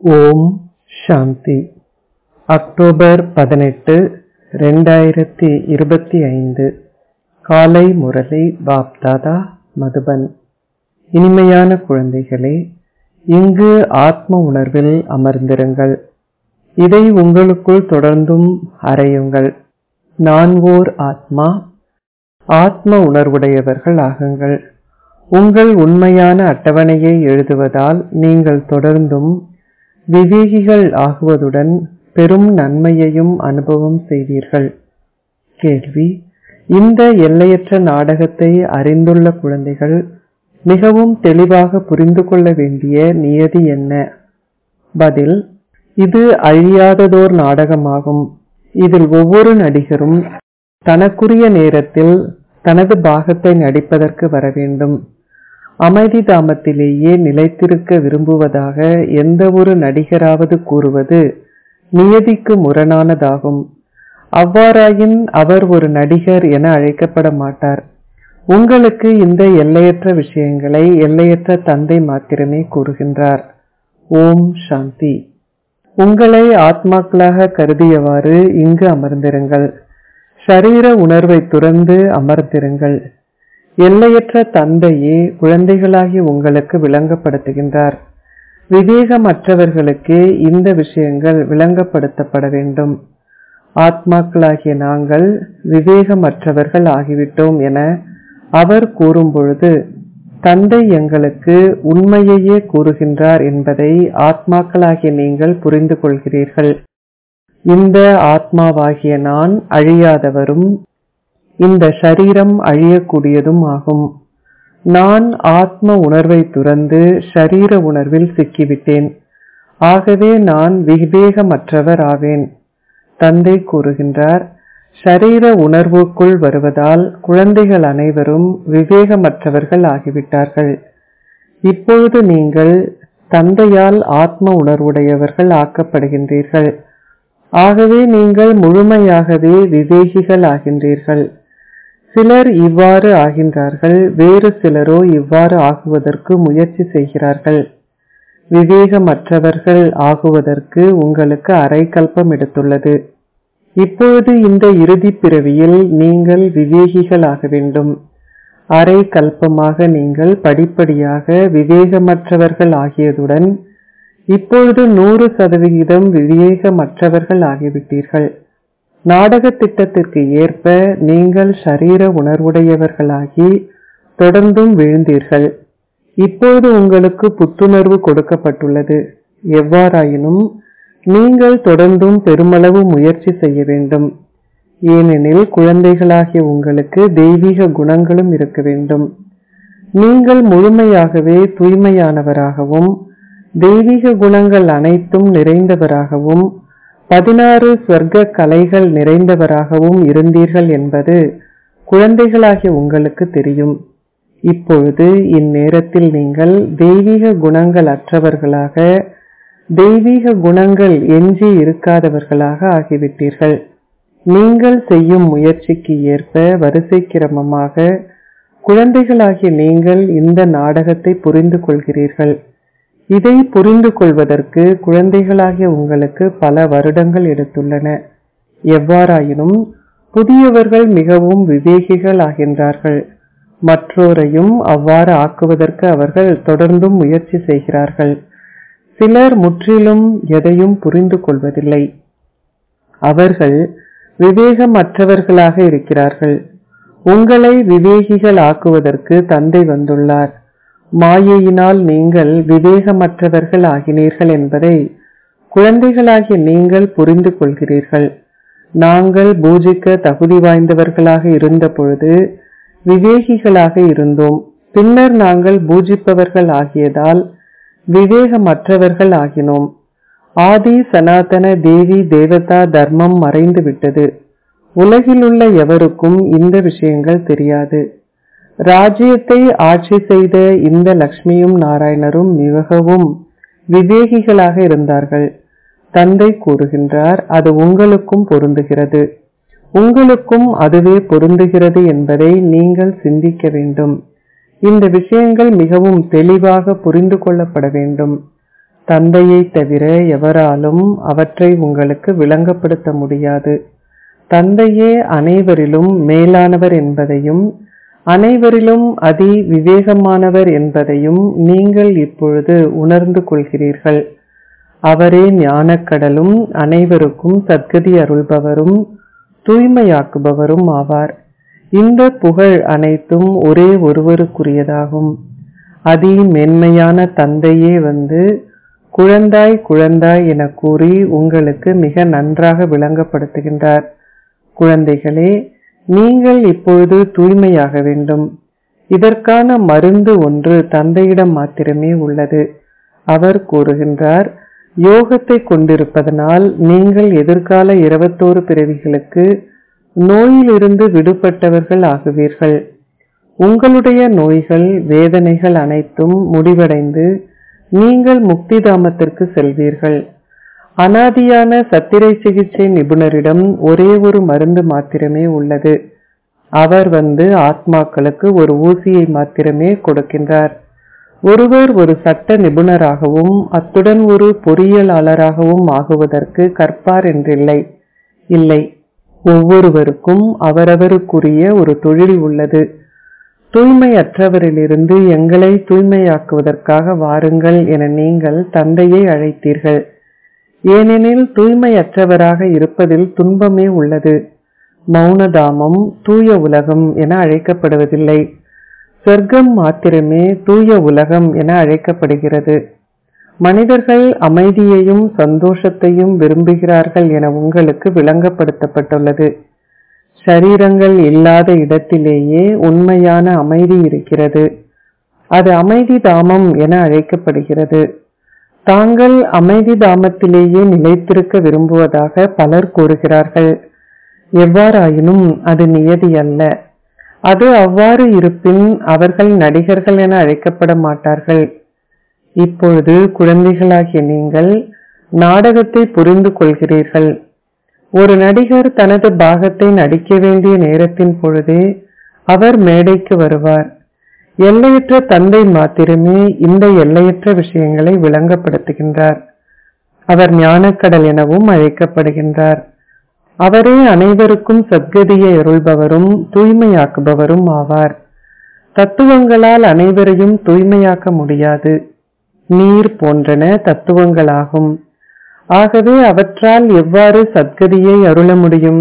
ஓம் சாந்தி October பதினெட்டு ரெண்டாயிரத்தி இருபத்தி ஐந்து காலை முரளி பாப்தாதா மதுபன் இனிமையான குழந்தைகளே இங்கு ஆத்ம உணர்வில் அமர்ந்திருங்கள் இதை உங்களுக்குள் தொடர்ந்தும் அறையுங்கள் நான் ஓர் ஆத்மா ஆத்ம உணர்வுடையவர்கள் ஆகுங்கள் உங்கள் உண்மையான அட்டவணையை எழுதுவதால் நீங்கள் தொடர்ந்தும் விவேகிகள் ஆகுவதுடன் பெரும் நன்மையையும் அனுபவம் செய்வீர்கள் கேள்வி இந்த எல்லையற்ற நாடகத்தை அறிந்துள்ள குழந்தைகள் மிகவும் தெளிவாக புரிந்து கொள்ள வேண்டிய நியதி என்ன பதில் இது அழியாததோர் நாடகமாகும் இதில் ஒவ்வொரு நடிகரும் தனக்குரிய நேரத்தில் தனது பாகத்தை நடிப்பதற்கு வர வேண்டும் அமைதி தாமத்திலேயே நிலைத்திருக்க விரும்புவதாக எந்த ஒரு நடிகராவது கூறுவது நியதிக்கு முரணானதாகும் அவ்வாறாயின் அவர் ஒரு நடிகர் என அழைக்கப்பட மாட்டார் உங்களுக்கு இந்த எல்லையற்ற விஷயங்களை எல்லையற்ற தந்தை மாத்திரமே கூறுகின்றார் ஓம் சாந்தி உங்களை ஆத்மாக்களாக கருதியவாறு இங்கு அமர்ந்திருங்கள் ஷரீர உணர்வை துறந்து அமர்ந்திருங்கள் எல்லையற்ற தந்தையே குழந்தைகளாகி உங்களுக்கு விளங்கப்படுத்துகின்றார் விவேகமற்றவர்களுக்கே இந்த விஷயங்கள் விளங்கப்படுத்தப்பட வேண்டும் ஆத்மாக்களாகிய நாங்கள் விவேகமற்றவர்கள் ஆகிவிட்டோம் என அவர் கூறும்பொழுது தந்தை எங்களுக்கு உண்மையையே கூறுகின்றார் என்பதை ஆத்மாக்களாகிய நீங்கள் புரிந்து கொள்கிறீர்கள் இந்த ஆத்மாவாகிய நான் அழியாதவரும் இந்த சரீரம் அழியக்கூடியதும் ஆகும் நான் ஆத்ம உணர்வை துறந்து ஷரீர உணர்வில் சிக்கிவிட்டேன் ஆகவே நான் விவேகமற்றவர் ஆவேன் தந்தை கூறுகின்றார் ஷரீர உணர்வுக்குள் வருவதால் குழந்தைகள் அனைவரும் விவேகமற்றவர்கள் ஆகிவிட்டார்கள் இப்பொழுது நீங்கள் தந்தையால் ஆத்ம உணர்வுடையவர்கள் ஆக்கப்படுகின்றீர்கள் ஆகவே நீங்கள் முழுமையாகவே விவேகிகள் ஆகின்றீர்கள் சிலர் இவ்வாறு ஆகின்றார்கள் வேறு சிலரோ இவ்வாறு ஆகுவதற்கு முயற்சி செய்கிறார்கள் விவேகமற்றவர்கள் ஆகுவதற்கு உங்களுக்கு அரைக்கல்பம் எடுத்துள்ளது இப்பொழுது இந்த இறுதி பிறவியில் நீங்கள் விவேகிகள் ஆக வேண்டும் அரை கல்பமாக நீங்கள் படிப்படியாக விவேகமற்றவர்கள் ஆகியதுடன் இப்பொழுது நூறு சதவிகிதம் விவேகமற்றவர்கள் ஆகிவிட்டீர்கள் நாடக திட்டத்திற்கு ஏற்ப நீங்கள் ஷரீர உணர்வுடையவர்களாகி தொடர்ந்தும் விழுந்தீர்கள் இப்போது உங்களுக்கு புத்துணர்வு கொடுக்கப்பட்டுள்ளது எவ்வாறாயினும் நீங்கள் தொடர்ந்தும் பெருமளவு முயற்சி செய்ய வேண்டும் ஏனெனில் குழந்தைகளாகிய உங்களுக்கு தெய்வீக குணங்களும் இருக்க வேண்டும் நீங்கள் முழுமையாகவே தூய்மையானவராகவும் தெய்வீக குணங்கள் அனைத்தும் நிறைந்தவராகவும் பதினாறு ஸ்வர்க்க கலைகள் நிறைந்தவராகவும் இருந்தீர்கள் என்பது குழந்தைகளாகிய உங்களுக்கு தெரியும் இப்பொழுது இந்நேரத்தில் நீங்கள் தெய்வீக குணங்கள் அற்றவர்களாக தெய்வீக குணங்கள் எஞ்சி இருக்காதவர்களாக ஆகிவிட்டீர்கள் நீங்கள் செய்யும் முயற்சிக்கு ஏற்ப வரிசை கிரமமாக குழந்தைகளாகிய நீங்கள் இந்த நாடகத்தை புரிந்து கொள்கிறீர்கள் இதை புரிந்து கொள்வதற்கு குழந்தைகளாகிய உங்களுக்கு பல வருடங்கள் எடுத்துள்ளன எவ்வாறாயினும் புதியவர்கள் மிகவும் விவேகிகள் ஆகின்றார்கள் மற்றோரையும் அவ்வாறு ஆக்குவதற்கு அவர்கள் தொடர்ந்தும் முயற்சி செய்கிறார்கள் சிலர் முற்றிலும் எதையும் புரிந்து கொள்வதில்லை அவர்கள் விவேகமற்றவர்களாக இருக்கிறார்கள் உங்களை விவேகிகள் ஆக்குவதற்கு தந்தை வந்துள்ளார் மாயையினால் நீங்கள் விவேகமற்றவர்கள் ஆகினீர்கள் என்பதை குழந்தைகளாகிய நீங்கள் புரிந்து கொள்கிறீர்கள் நாங்கள் பூஜிக்க தகுதி வாய்ந்தவர்களாக இருந்த பொழுது விவேகிகளாக இருந்தோம் பின்னர் நாங்கள் பூஜிப்பவர்கள் ஆகியதால் விவேகமற்றவர்கள் ஆகினோம் ஆதி சனாதன தேவி தேவதா தர்மம் மறைந்து விட்டது உலகிலுள்ள எவருக்கும் இந்த விஷயங்கள் தெரியாது ராஜ்யத்தை ஆட்சி செய்த இந்த லக்ஷ்மியும் நாராயணரும் மிகவும் விவேகிகளாக இருந்தார்கள் தந்தை கூறுகின்றார் அது உங்களுக்கும் பொருந்துகிறது உங்களுக்கும் அதுவே பொருந்துகிறது என்பதை நீங்கள் சிந்திக்க வேண்டும் இந்த விஷயங்கள் மிகவும் தெளிவாக புரிந்து கொள்ளப்பட வேண்டும் தந்தையை தவிர எவராலும் அவற்றை உங்களுக்கு விளங்கப்படுத்த முடியாது தந்தையே அனைவரிலும் மேலானவர் என்பதையும் அனைவரிலும் அதி விவேகமானவர் என்பதையும் நீங்கள் இப்பொழுது உணர்ந்து கொள்கிறீர்கள் அவரே ஞானக்கடலும் அனைவருக்கும் சத்கதி அருள்பவரும் தூய்மையாக்குபவரும் ஆவார் இந்த புகழ் அனைத்தும் ஒரே ஒருவருக்குரியதாகும் அதி மென்மையான தந்தையே வந்து குழந்தாய் குழந்தாய் என கூறி உங்களுக்கு மிக நன்றாக விளங்கப்படுத்துகின்றார் குழந்தைகளே நீங்கள் இப்பொழுது தூய்மையாக வேண்டும் இதற்கான மருந்து ஒன்று தந்தையிடம் மாத்திரமே உள்ளது அவர் கூறுகின்றார் யோகத்தை கொண்டிருப்பதனால் நீங்கள் எதிர்கால இருபத்தோரு பிறவிகளுக்கு நோயிலிருந்து விடுபட்டவர்கள் ஆகுவீர்கள் உங்களுடைய நோய்கள் வேதனைகள் அனைத்தும் முடிவடைந்து நீங்கள் முக்திதாமத்திற்கு செல்வீர்கள் அனாதியான சத்திரை சிகிச்சை நிபுணரிடம் ஒரே ஒரு மருந்து மாத்திரமே உள்ளது அவர் வந்து ஆத்மாக்களுக்கு ஒரு ஊசியை மாத்திரமே கொடுக்கின்றார் ஒருவர் ஒரு சட்ட நிபுணராகவும் அத்துடன் ஒரு பொறியியலாளராகவும் ஆகுவதற்கு கற்பார் என்றில்லை இல்லை ஒவ்வொருவருக்கும் அவரவருக்குரிய ஒரு தொழில் உள்ளது தூய்மையற்றவரிலிருந்து எங்களை தூய்மையாக்குவதற்காக வாருங்கள் என நீங்கள் தந்தையை அழைத்தீர்கள் ஏனெனில் தூய்மையற்றவராக இருப்பதில் துன்பமே உள்ளது மௌனதாமம் தூய உலகம் என அழைக்கப்படுவதில்லை சொர்க்கம் மாத்திரமே தூய உலகம் என அழைக்கப்படுகிறது மனிதர்கள் அமைதியையும் சந்தோஷத்தையும் விரும்புகிறார்கள் என உங்களுக்கு விளங்கப்படுத்தப்பட்டுள்ளது ஷரீரங்கள் இல்லாத இடத்திலேயே உண்மையான அமைதி இருக்கிறது அது அமைதி தாமம் என அழைக்கப்படுகிறது தாங்கள் அமைதி தாமத்திலேயே நிலைத்திருக்க விரும்புவதாக பலர் கூறுகிறார்கள் எவ்வாறாயினும் அது நியதி அல்ல அது அவ்வாறு இருப்பின் அவர்கள் நடிகர்கள் என அழைக்கப்பட மாட்டார்கள் இப்பொழுது குழந்தைகளாகிய நீங்கள் நாடகத்தை புரிந்து கொள்கிறீர்கள் ஒரு நடிகர் தனது பாகத்தை நடிக்க வேண்டிய நேரத்தின் பொழுதே அவர் மேடைக்கு வருவார் எல்லையற்ற தந்தை மாத்திரமே இந்த எல்லையற்ற விஷயங்களை விளங்கப்படுத்துகின்றார் அவர் ஞானக்கடல் எனவும் அழைக்கப்படுகின்றார் அவரே அனைவருக்கும் சத்கதியை அருள்பவரும் தூய்மையாக்குபவரும் ஆவார் தத்துவங்களால் அனைவரையும் தூய்மையாக்க முடியாது நீர் போன்றன தத்துவங்களாகும் ஆகவே அவற்றால் எவ்வாறு சத்கதியை அருள முடியும்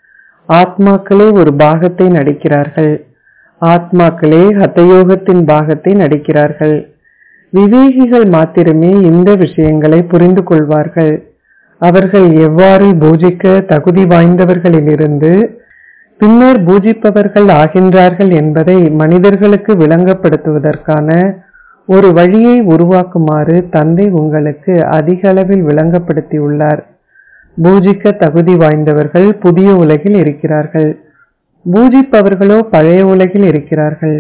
ஆத்மாக்களே ஒரு பாகத்தை நடிக்கிறார்கள் ஆத்மாக்களே ஹத்தயோகத்தின் பாகத்தை நடிக்கிறார்கள் விவேகிகள் மாத்திரமே இந்த விஷயங்களை புரிந்து கொள்வார்கள் அவர்கள் எவ்வாறு பூஜிக்க தகுதி வாய்ந்தவர்களிலிருந்து பின்னர் பூஜிப்பவர்கள் ஆகின்றார்கள் என்பதை மனிதர்களுக்கு விளங்கப்படுத்துவதற்கான ஒரு வழியை உருவாக்குமாறு தந்தை உங்களுக்கு அதிக அளவில் விளங்கப்படுத்தியுள்ளார் பூஜிக்க தகுதி வாய்ந்தவர்கள் புதிய உலகில் இருக்கிறார்கள் பூஜிப்பவர்களோ பழைய உலகில் இருக்கிறார்கள்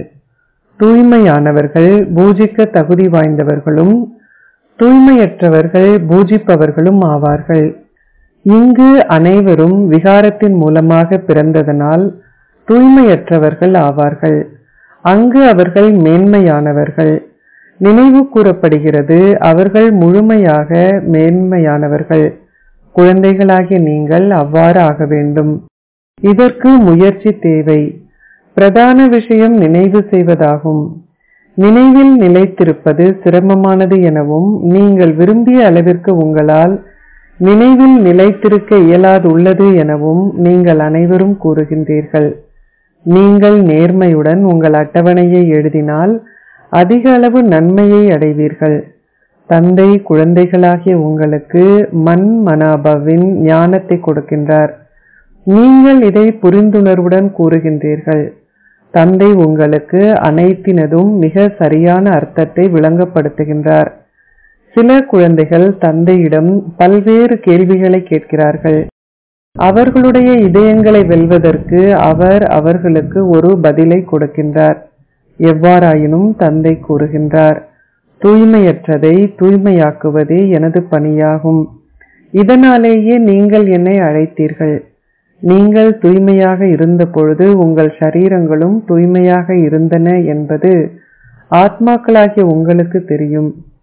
தூய்மையானவர்கள் பூஜிக்க தகுதி வாய்ந்தவர்களும் தூய்மையற்றவர்கள் பூஜிப்பவர்களும் ஆவார்கள் இங்கு அனைவரும் விகாரத்தின் மூலமாக பிறந்ததனால் தூய்மையற்றவர்கள் ஆவார்கள் அங்கு அவர்கள் மேன்மையானவர்கள் நினைவு கூறப்படுகிறது அவர்கள் முழுமையாக மேன்மையானவர்கள் குழந்தைகளாகிய நீங்கள் அவ்வாறு ஆக வேண்டும் இதற்கு முயற்சி தேவை பிரதான விஷயம் நினைவு செய்வதாகும் நினைவில் நிலைத்திருப்பது சிரமமானது எனவும் நீங்கள் விரும்பிய அளவிற்கு உங்களால் நினைவில் நிலைத்திருக்க இயலாதுள்ளது எனவும் நீங்கள் அனைவரும் கூறுகின்றீர்கள் நீங்கள் நேர்மையுடன் உங்கள் அட்டவணையை எழுதினால் அதிக அளவு நன்மையை அடைவீர்கள் தந்தை குழந்தைகளாகிய உங்களுக்கு மண் மனாபவின் ஞானத்தை கொடுக்கின்றார் நீங்கள் இதை புரிந்துணர்வுடன் கூறுகின்றீர்கள் தந்தை உங்களுக்கு அனைத்தினதும் மிக சரியான அர்த்தத்தை விளங்கப்படுத்துகின்றார் சில குழந்தைகள் தந்தையிடம் பல்வேறு கேள்விகளை கேட்கிறார்கள் அவர்களுடைய இதயங்களை வெல்வதற்கு அவர் அவர்களுக்கு ஒரு பதிலை கொடுக்கின்றார் எவ்வாறாயினும் தந்தை கூறுகின்றார் தூய்மையற்றதை தூய்மையாக்குவதே எனது பணியாகும் இதனாலேயே நீங்கள் என்னை அழைத்தீர்கள் நீங்கள் தூய்மையாக இருந்தபொழுது உங்கள் சரீரங்களும் தூய்மையாக இருந்தன என்பது ஆத்மாக்களாகிய உங்களுக்கு தெரியும்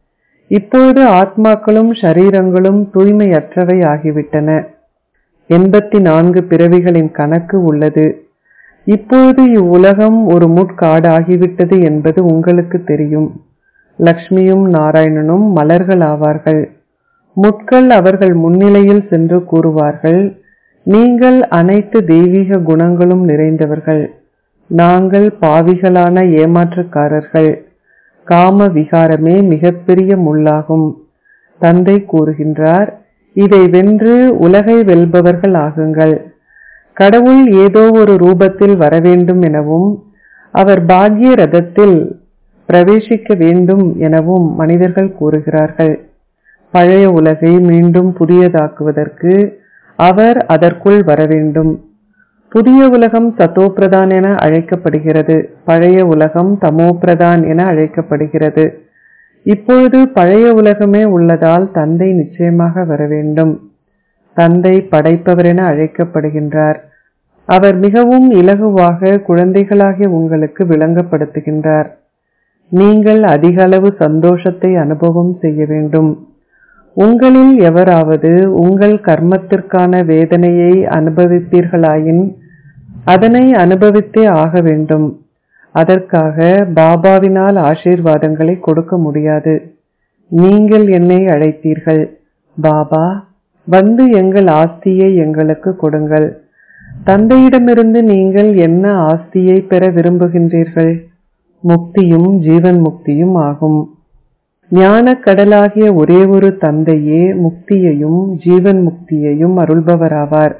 இப்பொழுது ஆத்மாக்களும் ஷரீரங்களும் தூய்மையற்றவை ஆகிவிட்டன எண்பத்தி நான்கு பிறவிகளின் கணக்கு உள்ளது இப்பொழுது இவ்வுலகம் ஒரு முட்காடு ஆகிவிட்டது என்பது உங்களுக்கு தெரியும் லக்ஷ்மியும் நாராயணனும் மலர்கள் ஆவார்கள் முட்கள் அவர்கள் முன்னிலையில் சென்று கூறுவார்கள் நீங்கள் அனைத்து தெய்வீக குணங்களும் நிறைந்தவர்கள் நாங்கள் பாவிகளான ஏமாற்றுக்காரர்கள் காம விகாரமே மிகப்பெரிய முள்ளாகும் தந்தை கூறுகின்றார் இதை வென்று உலகை வெல்பவர்கள் ஆகுங்கள் கடவுள் ஏதோ ஒரு ரூபத்தில் வரவேண்டும் எனவும் அவர் பாக்ய ரதத்தில் பிரவேசிக்க வேண்டும் எனவும் மனிதர்கள் கூறுகிறார்கள் பழைய உலகை மீண்டும் புதியதாக்குவதற்கு அவர் அதற்குள் வரவேண்டும் புதிய உலகம் சத்தோப்பிரதான் என அழைக்கப்படுகிறது பழைய உலகம் தமோபிரதான் என அழைக்கப்படுகிறது இப்பொழுது பழைய உலகமே உள்ளதால் தந்தை நிச்சயமாக வர வேண்டும் தந்தை படைப்பவர் என அழைக்கப்படுகின்றார் அவர் மிகவும் இலகுவாக குழந்தைகளாகிய உங்களுக்கு விளங்கப்படுத்துகின்றார் நீங்கள் அதிக அளவு சந்தோஷத்தை அனுபவம் செய்ய வேண்டும் உங்களில் எவராவது உங்கள் கர்மத்திற்கான வேதனையை அனுபவிப்பீர்களாயின் அதனை அனுபவித்தே ஆக வேண்டும் அதற்காக பாபாவினால் ஆசீர்வாதங்களை கொடுக்க முடியாது நீங்கள் என்னை அழைத்தீர்கள் பாபா வந்து எங்கள் ஆஸ்தியை எங்களுக்கு கொடுங்கள் தந்தையிடமிருந்து நீங்கள் என்ன ஆஸ்தியை பெற விரும்புகின்றீர்கள் முக்தியும் ஜீவன் முக்தியும் ஆகும் ஞானக் கடலாகிய ஒரே ஒரு தந்தையே முக்தியையும் ஜீவன் முக்தியையும் அருள்பவராவார்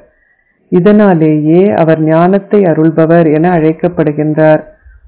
இதனாலேயே அவர் ஞானத்தை அருள்பவர் என அழைக்கப்படுகின்றார்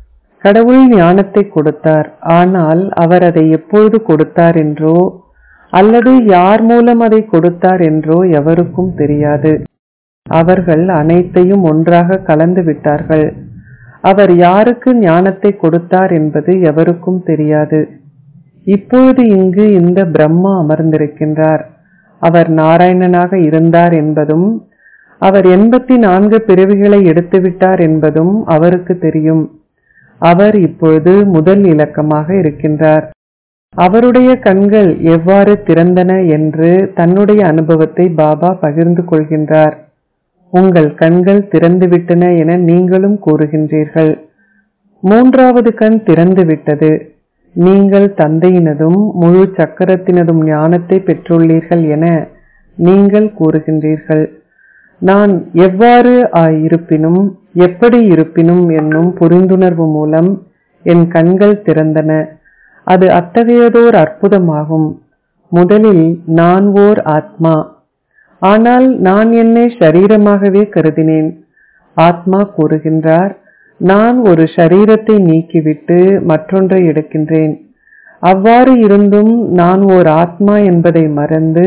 கடவுள் ஞானத்தை கொடுத்தார் ஆனால் அவர் அதை எப்பொழுது கொடுத்தார் என்றோ அல்லது யார் மூலம் அதை கொடுத்தார் என்றோ எவருக்கும் தெரியாது அவர்கள் அனைத்தையும் ஒன்றாக கலந்து விட்டார்கள் அவர் யாருக்கு ஞானத்தை கொடுத்தார் என்பது எவருக்கும் தெரியாது இப்பொழுது இங்கு இந்த பிரம்மா அமர்ந்திருக்கின்றார் அவர் நாராயணனாக இருந்தார் என்பதும் அவர் எண்பத்தி நான்கு பிறவிகளை எடுத்துவிட்டார் என்பதும் அவருக்கு தெரியும் அவர் இப்பொழுது முதல் இலக்கமாக இருக்கின்றார் அவருடைய கண்கள் எவ்வாறு திறந்தன என்று தன்னுடைய அனுபவத்தை பாபா பகிர்ந்து கொள்கின்றார் உங்கள் கண்கள் திறந்துவிட்டன என நீங்களும் கூறுகின்றீர்கள் மூன்றாவது கண் திறந்துவிட்டது நீங்கள் தந்தையினதும் முழு சக்கரத்தினதும் ஞானத்தை பெற்றுள்ளீர்கள் என நீங்கள் கூறுகின்றீர்கள் நான் எவ்வாறு இருப்பினும் எப்படி இருப்பினும் என்னும் புரிந்துணர்வு மூலம் என் கண்கள் திறந்தன அது அத்தகையதோர் அற்புதமாகும் முதலில் நான் ஓர் ஆத்மா ஆனால் நான் என்னை ஷரீரமாகவே கருதினேன் ஆத்மா கூறுகின்றார் நான் ஒரு ஷரீரத்தை நீக்கிவிட்டு மற்றொன்றை எடுக்கின்றேன் அவ்வாறு இருந்தும் நான் ஓர் ஆத்மா என்பதை மறந்து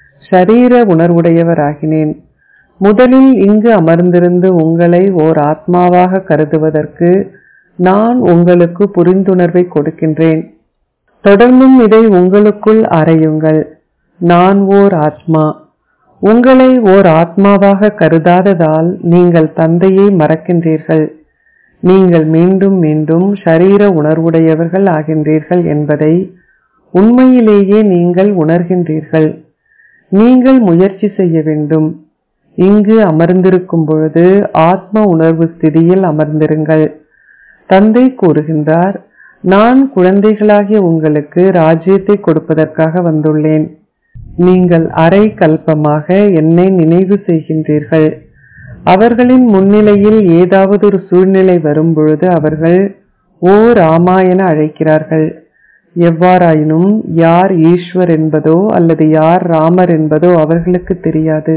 ஷரீர உணர்வுடையவராகினேன் முதலில் இங்கு அமர்ந்திருந்து உங்களை ஓர் ஆத்மாவாக கருதுவதற்கு நான் உங்களுக்கு புரிந்துணர்வை கொடுக்கின்றேன் தொடர்ந்தும் இதை உங்களுக்குள் அறையுங்கள் நான் ஓர் ஆத்மா உங்களை ஓர் ஆத்மாவாக கருதாததால் நீங்கள் தந்தையை மறக்கின்றீர்கள் நீங்கள் மீண்டும் மீண்டும் ஷரீர உணர்வுடையவர்கள் ஆகின்றீர்கள் என்பதை உண்மையிலேயே நீங்கள் உணர்கின்றீர்கள் நீங்கள் முயற்சி செய்ய வேண்டும் இங்கு அமர்ந்திருக்கும் பொழுது ஆத்ம உணர்வு ஸ்திதியில் அமர்ந்திருங்கள் தந்தை கூறுகின்றார் நான் குழந்தைகளாகிய உங்களுக்கு ராஜ்யத்தை கொடுப்பதற்காக வந்துள்ளேன் நீங்கள் அரை கல்பமாக என்னை நினைவு செய்கின்றீர்கள் அவர்களின் முன்னிலையில் ஏதாவது ஒரு சூழ்நிலை வரும்பொழுது அவர்கள் ஓ ராமா என அழைக்கிறார்கள் எவ்வாறாயினும் யார் ஈஸ்வர் என்பதோ அல்லது யார் ராமர் என்பதோ அவர்களுக்கு தெரியாது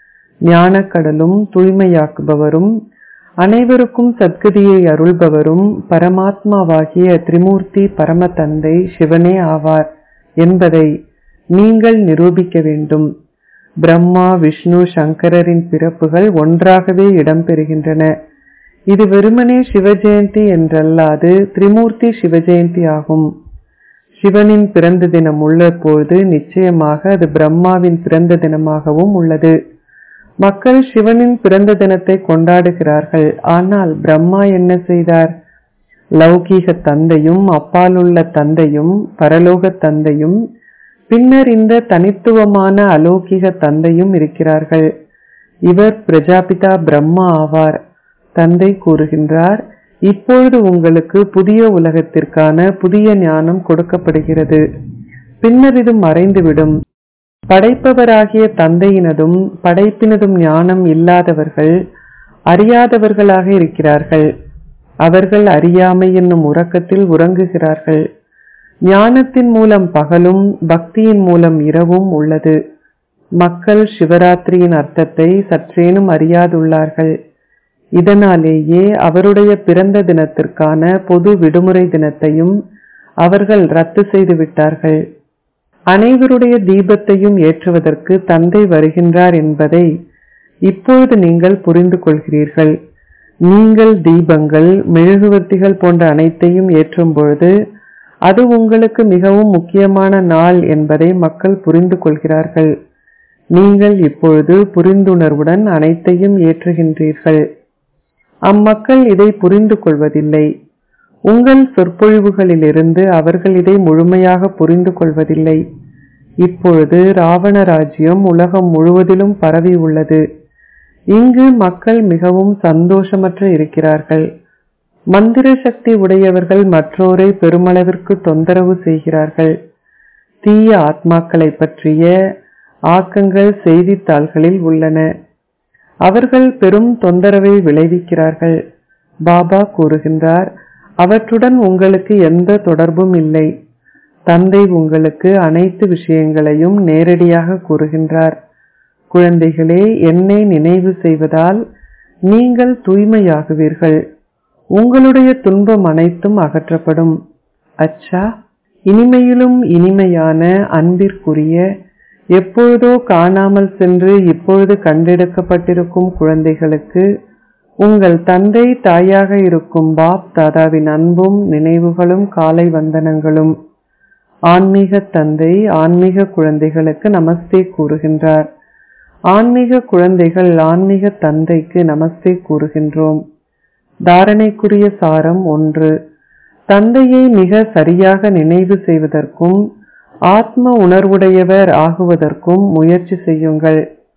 ஞானக்கடலும் தூய்மையாக்குபவரும் அனைவருக்கும் சத்கதியை அருள்பவரும் பரமாத்மாவாகிய திரிமூர்த்தி பரம தந்தை சிவனே ஆவார் என்பதை நீங்கள் நிரூபிக்க வேண்டும் பிரம்மா விஷ்ணு சங்கரரின் பிறப்புகள் ஒன்றாகவே இடம்பெறுகின்றன இது வெறுமனே சிவஜெயந்தி என்றல்லாது திரிமூர்த்தி சிவஜெயந்தி ஆகும் சிவனின் பிறந்த தினம் உள்ள போது நிச்சயமாக அது பிரம்மாவின் பிறந்த தினமாகவும் உள்ளது மக்கள் சிவனின் பிறந்த தினத்தை கொண்டாடுகிறார்கள் ஆனால் பிரம்மா என்ன செய்தார் லௌகீக தந்தையும் அப்பாலுள்ள தந்தையும் பரலோக தந்தையும் பின்னர் இந்த தனித்துவமான அலௌகிக தந்தையும் இருக்கிறார்கள் இவர் பிரஜாபிதா பிரம்மா ஆவார் தந்தை கூறுகின்றார் இப்பொழுது உங்களுக்கு புதிய உலகத்திற்கான புதிய ஞானம் கொடுக்கப்படுகிறது பின்னர் இது மறைந்துவிடும் படைப்பவராகிய தந்தையினதும் படைப்பினதும் ஞானம் இல்லாதவர்கள் அறியாதவர்களாக இருக்கிறார்கள் அவர்கள் அறியாமை என்னும் உறக்கத்தில் உறங்குகிறார்கள் ஞானத்தின் மூலம் பகலும் பக்தியின் மூலம் இரவும் உள்ளது மக்கள் சிவராத்திரியின் அர்த்தத்தை சற்றேனும் அறியாதுள்ளார்கள் இதனாலேயே அவருடைய பிறந்த தினத்திற்கான பொது விடுமுறை தினத்தையும் அவர்கள் ரத்து செய்து விட்டார்கள் அனைவருடைய தீபத்தையும் ஏற்றுவதற்கு தந்தை வருகின்றார் என்பதை இப்பொழுது நீங்கள் புரிந்து கொள்கிறீர்கள் நீங்கள் தீபங்கள் மெழுகுவர்த்திகள் போன்ற அனைத்தையும் ஏற்றும் பொழுது அது உங்களுக்கு மிகவும் முக்கியமான நாள் என்பதை மக்கள் புரிந்து கொள்கிறார்கள் நீங்கள் இப்பொழுது புரிந்துணர்வுடன் அனைத்தையும் ஏற்றுகின்றீர்கள் அம்மக்கள் இதை புரிந்து கொள்வதில்லை உங்கள் சொற்பொழிவுகளிலிருந்து அவர்கள் இதை முழுமையாக புரிந்து கொள்வதில்லை இப்பொழுது ராவண ராஜ்யம் உலகம் முழுவதிலும் பரவி உள்ளது இங்கு மக்கள் மிகவும் சந்தோஷமற்று இருக்கிறார்கள் மந்திர சக்தி உடையவர்கள் மற்றோரை பெருமளவிற்கு தொந்தரவு செய்கிறார்கள் தீய ஆத்மாக்களை பற்றிய ஆக்கங்கள் செய்தித்தாள்களில் உள்ளன அவர்கள் பெரும் தொந்தரவை விளைவிக்கிறார்கள் பாபா கூறுகின்றார் அவற்றுடன் உங்களுக்கு எந்த தொடர்பும் இல்லை தந்தை உங்களுக்கு அனைத்து விஷயங்களையும் நேரடியாக கூறுகின்றார் குழந்தைகளே என்னை நினைவு செய்வதால் நீங்கள் தூய்மையாகுவீர்கள் உங்களுடைய துன்பம் அனைத்தும் அகற்றப்படும் அச்சா இனிமையிலும் இனிமையான அன்பிற்குரிய எப்பொழுதோ காணாமல் சென்று இப்பொழுது கண்டெடுக்கப்பட்டிருக்கும் குழந்தைகளுக்கு உங்கள் தந்தை தாயாக இருக்கும் பாப் தாதாவின் அன்பும் நினைவுகளும் காலை வந்தனங்களும் ஆன்மீக தந்தை ஆன்மீக குழந்தைகளுக்கு நமஸ்தே கூறுகின்றார் ஆன்மீக குழந்தைகள் ஆன்மீக தந்தைக்கு நமஸ்தே கூறுகின்றோம் தாரணைக்குரிய சாரம் ஒன்று தந்தையை மிக சரியாக நினைவு செய்வதற்கும் ஆத்ம உணர்வுடையவர் ஆகுவதற்கும் முயற்சி செய்யுங்கள்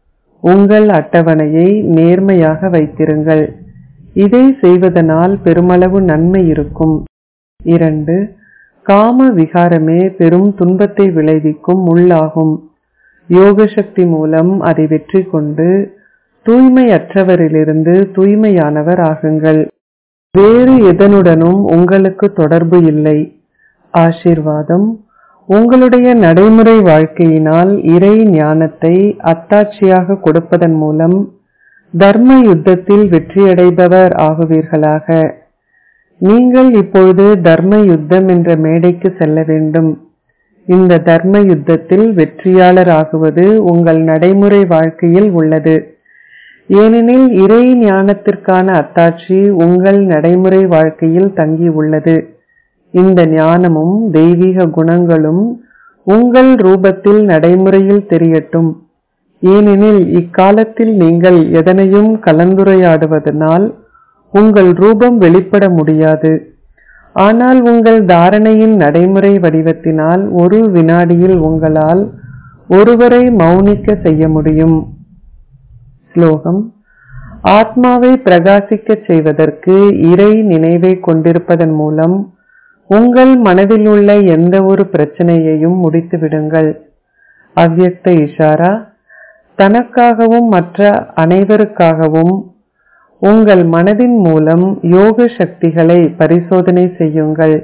உங்கள் அட்டவணையை நேர்மையாக வைத்திருங்கள் இதை செய்வதனால் பெருமளவு நன்மை இருக்கும் இரண்டு காம விகாரமே பெரும் துன்பத்தை விளைவிக்கும் முள்ளாகும் யோக சக்தி மூலம் அதை வெற்றி கொண்டு தூய்மையற்றவரிலிருந்து தூய்மையானவர் ஆகுங்கள் வேறு எதனுடனும் உங்களுக்கு தொடர்பு இல்லை ஆசீர்வாதம் உங்களுடைய நடைமுறை வாழ்க்கையினால் இறை ஞானத்தை அத்தாட்சியாக கொடுப்பதன் மூலம் தர்ம யுத்தத்தில் வெற்றியடைபவர் ஆகுவீர்களாக நீங்கள் இப்பொழுது தர்ம யுத்தம் என்ற மேடைக்கு செல்ல வேண்டும் இந்த தர்ம யுத்தத்தில் வெற்றியாளர் ஆகுவது உங்கள் நடைமுறை வாழ்க்கையில் உள்ளது ஏனெனில் இறை ஞானத்திற்கான அத்தாட்சி உங்கள் நடைமுறை வாழ்க்கையில் தங்கி உள்ளது இந்த ஞானமும் தெய்வீக குணங்களும் உங்கள் ரூபத்தில் நடைமுறையில் தெரியட்டும் ஏனெனில் இக்காலத்தில் நீங்கள் எதனையும் கலந்துரையாடுவதனால் உங்கள் ரூபம் வெளிப்பட முடியாது ஆனால் உங்கள் தாரணையின் நடைமுறை வடிவத்தினால் ஒரு வினாடியில் உங்களால் ஒருவரை மௌனிக்க செய்ய முடியும் ஸ்லோகம் ஆத்மாவை பிரகாசிக்கச் செய்வதற்கு இறை நினைவை கொண்டிருப்பதன் மூலம் உங்கள் மனதில் உள்ள எந்த ஒரு பிரச்சனையையும் முடித்து விடுங்கள் அவ்யக்த இஷாரா தனக்காகவும் மற்ற அனைவருக்காகவும் உங்கள் மனதின் மூலம் யோக சக்திகளை பரிசோதனை செய்யுங்கள்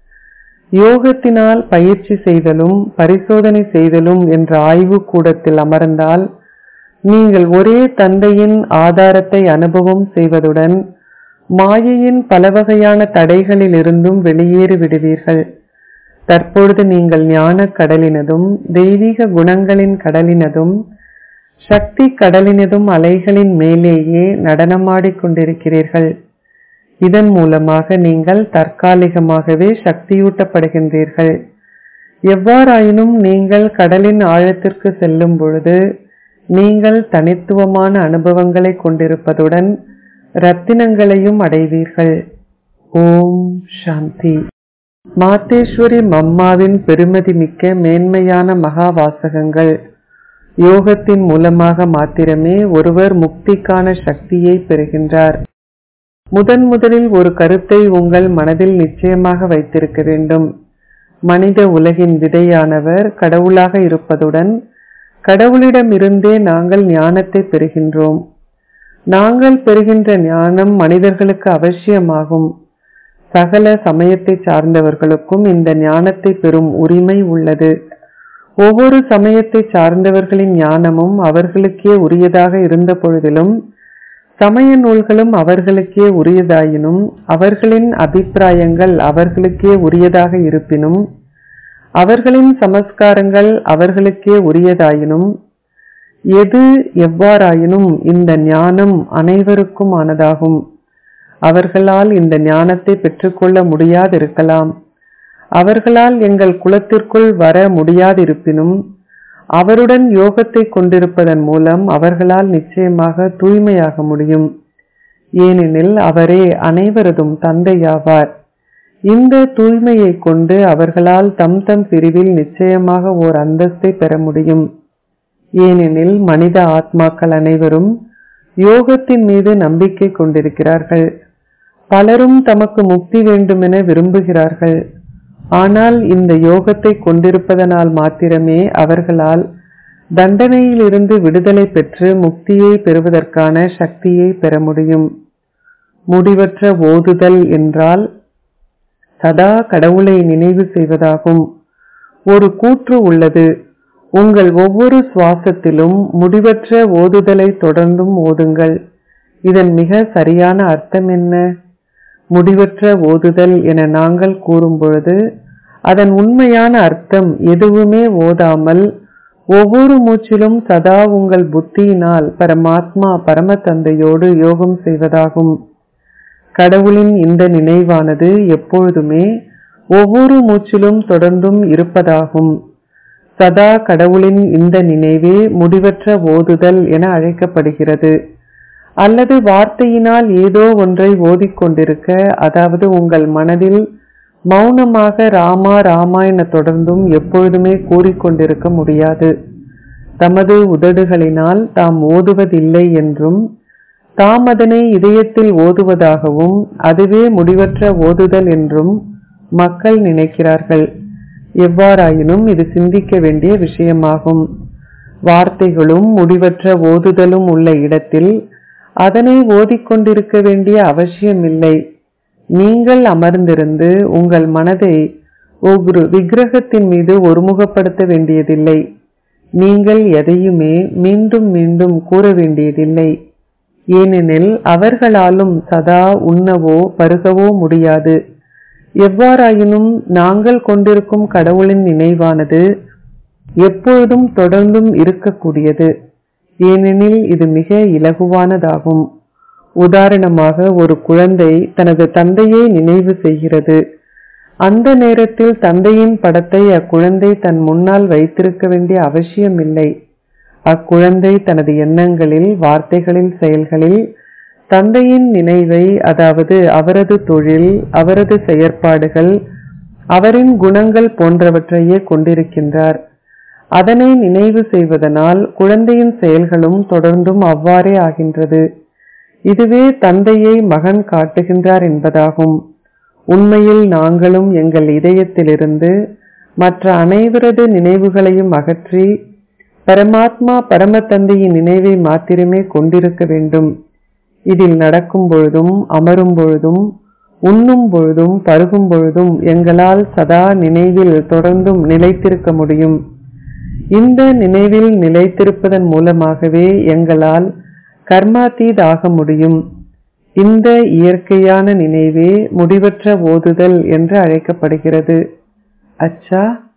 யோகத்தினால் பயிற்சி செய்தலும் பரிசோதனை செய்தலும் என்ற ஆய்வு கூடத்தில் அமர்ந்தால் நீங்கள் ஒரே தந்தையின் ஆதாரத்தை அனுபவம் செய்வதுடன் மாயையின் பல வகையான தடைகளில் இருந்தும் வெளியேறி விடுவீர்கள் தற்பொழுது நீங்கள் ஞான கடலினதும் தெய்வீக குணங்களின் கடலினதும் சக்தி கடலினதும் அலைகளின் மேலேயே நடனமாடிக் கொண்டிருக்கிறீர்கள் இதன் மூலமாக நீங்கள் தற்காலிகமாகவே சக்தியூட்டப்படுகின்றீர்கள் எவ்வாறாயினும் நீங்கள் கடலின் ஆழத்திற்கு செல்லும் பொழுது நீங்கள் தனித்துவமான அனுபவங்களை கொண்டிருப்பதுடன் ரத்தினங்களையும் அடைவீர்கள் ஓம் சாந்தி மாத்தேஸ்வரி மம்மாவின் பெருமதிமிக்க மேன்மையான மகா வாசகங்கள் யோகத்தின் மூலமாக மாத்திரமே ஒருவர் முக்திக்கான சக்தியை பெறுகின்றார் முதன் முதலில் ஒரு கருத்தை உங்கள் மனதில் நிச்சயமாக வைத்திருக்க வேண்டும் மனித உலகின் விதையானவர் கடவுளாக இருப்பதுடன் கடவுளிடமிருந்தே நாங்கள் ஞானத்தை பெறுகின்றோம் நாங்கள் பெறுகின்ற ஞானம் மனிதர்களுக்கு அவசியமாகும் சகல சமயத்தை சார்ந்தவர்களுக்கும் இந்த ஞானத்தை பெறும் உரிமை உள்ளது ஒவ்வொரு சமயத்தை சார்ந்தவர்களின் ஞானமும் அவர்களுக்கே உரியதாக இருந்த பொழுதிலும் சமய நூல்களும் அவர்களுக்கே உரியதாயினும் அவர்களின் அபிப்பிராயங்கள் அவர்களுக்கே உரியதாக இருப்பினும் அவர்களின் சமஸ்காரங்கள் அவர்களுக்கே உரியதாயினும் எது எவ்வாறாயினும் இந்த ஞானம் அனைவருக்குமானதாகும் அவர்களால் இந்த ஞானத்தை பெற்றுக்கொள்ள முடியாதிருக்கலாம் அவர்களால் எங்கள் குலத்திற்குள் வர முடியாதிருப்பினும் அவருடன் யோகத்தை கொண்டிருப்பதன் மூலம் அவர்களால் நிச்சயமாக தூய்மையாக முடியும் ஏனெனில் அவரே அனைவரதும் தந்தையாவார் இந்த தூய்மையை கொண்டு அவர்களால் தம் தம் பிரிவில் நிச்சயமாக ஓர் அந்தஸ்தை பெற முடியும் ஏனெனில் மனித ஆத்மாக்கள் அனைவரும் யோகத்தின் மீது நம்பிக்கை கொண்டிருக்கிறார்கள் பலரும் தமக்கு முக்தி வேண்டுமென விரும்புகிறார்கள் ஆனால் இந்த யோகத்தை கொண்டிருப்பதனால் மாத்திரமே அவர்களால் தண்டனையிலிருந்து விடுதலை பெற்று முக்தியை பெறுவதற்கான சக்தியை பெற முடியும் முடிவற்ற ஓதுதல் என்றால் சதா கடவுளை நினைவு செய்வதாகும் ஒரு கூற்று உள்ளது உங்கள் ஒவ்வொரு சுவாசத்திலும் முடிவற்ற ஓதுதலை தொடர்ந்தும் ஓதுங்கள் இதன் மிக சரியான அர்த்தம் என்ன முடிவற்ற ஓதுதல் என நாங்கள் கூறும்பொழுது அதன் உண்மையான அர்த்தம் எதுவுமே ஓதாமல் ஒவ்வொரு மூச்சிலும் சதா உங்கள் புத்தியினால் பரமாத்மா பரமதந்தையோடு யோகம் செய்வதாகும் கடவுளின் இந்த நினைவானது எப்பொழுதுமே ஒவ்வொரு மூச்சிலும் தொடர்ந்தும் இருப்பதாகும் சதா கடவுளின் இந்த நினைவே முடிவற்ற ஓதுதல் என அழைக்கப்படுகிறது அல்லது வார்த்தையினால் ஏதோ ஒன்றை ஓதிக்கொண்டிருக்க அதாவது உங்கள் மனதில் மௌனமாக ராமா ராமா என தொடர்ந்தும் எப்பொழுதுமே கூறிக்கொண்டிருக்க முடியாது தமது உதடுகளினால் தாம் ஓதுவதில்லை என்றும் தாம் அதனை இதயத்தில் ஓதுவதாகவும் அதுவே முடிவற்ற ஓதுதல் என்றும் மக்கள் நினைக்கிறார்கள் எவ்வாறாயினும் இது சிந்திக்க வேண்டிய விஷயமாகும் வார்த்தைகளும் முடிவற்ற ஓதுதலும் உள்ள இடத்தில் அதனை ஓதிக்கொண்டிருக்க வேண்டிய அவசியமில்லை நீங்கள் அமர்ந்திருந்து உங்கள் மனதை ஒரு விக்கிரகத்தின் மீது ஒருமுகப்படுத்த வேண்டியதில்லை நீங்கள் எதையுமே மீண்டும் மீண்டும் கூற வேண்டியதில்லை ஏனெனில் அவர்களாலும் சதா உண்ணவோ பருகவோ முடியாது எவ்வாறாயினும் நாங்கள் கொண்டிருக்கும் கடவுளின் நினைவானது எப்பொழுதும் தொடர்ந்தும் இருக்கக்கூடியது ஏனெனில் இது மிக இலகுவானதாகும் உதாரணமாக ஒரு குழந்தை தனது தந்தையை நினைவு செய்கிறது அந்த நேரத்தில் தந்தையின் படத்தை அக்குழந்தை தன் முன்னால் வைத்திருக்க வேண்டிய அவசியமில்லை அக்குழந்தை தனது எண்ணங்களில் வார்த்தைகளில் செயல்களில் தந்தையின் நினைவை அதாவது அவரது தொழில் அவரது செயற்பாடுகள் அவரின் குணங்கள் போன்றவற்றையே கொண்டிருக்கின்றார் அதனை நினைவு செய்வதனால் குழந்தையின் செயல்களும் தொடர்ந்தும் அவ்வாறே ஆகின்றது இதுவே தந்தையை மகன் காட்டுகின்றார் என்பதாகும் உண்மையில் நாங்களும் எங்கள் இதயத்திலிருந்து மற்ற அனைவரது நினைவுகளையும் அகற்றி பரமாத்மா பரமதந்தையின் நினைவை மாத்திரமே கொண்டிருக்க வேண்டும் இதில் நடக்கும் பொழுதும் அமரும் பொழுதும் உண்ணும் பொழுதும் பருகும் பொழுதும் எங்களால் சதா நினைவில் தொடர்ந்தும் நிலைத்திருக்க முடியும் இந்த நினைவில் நிலைத்திருப்பதன் மூலமாகவே எங்களால் கர்மாத்தீத் ஆக முடியும் இந்த இயற்கையான நினைவே முடிவற்ற ஓதுதல் என்று அழைக்கப்படுகிறது அச்சா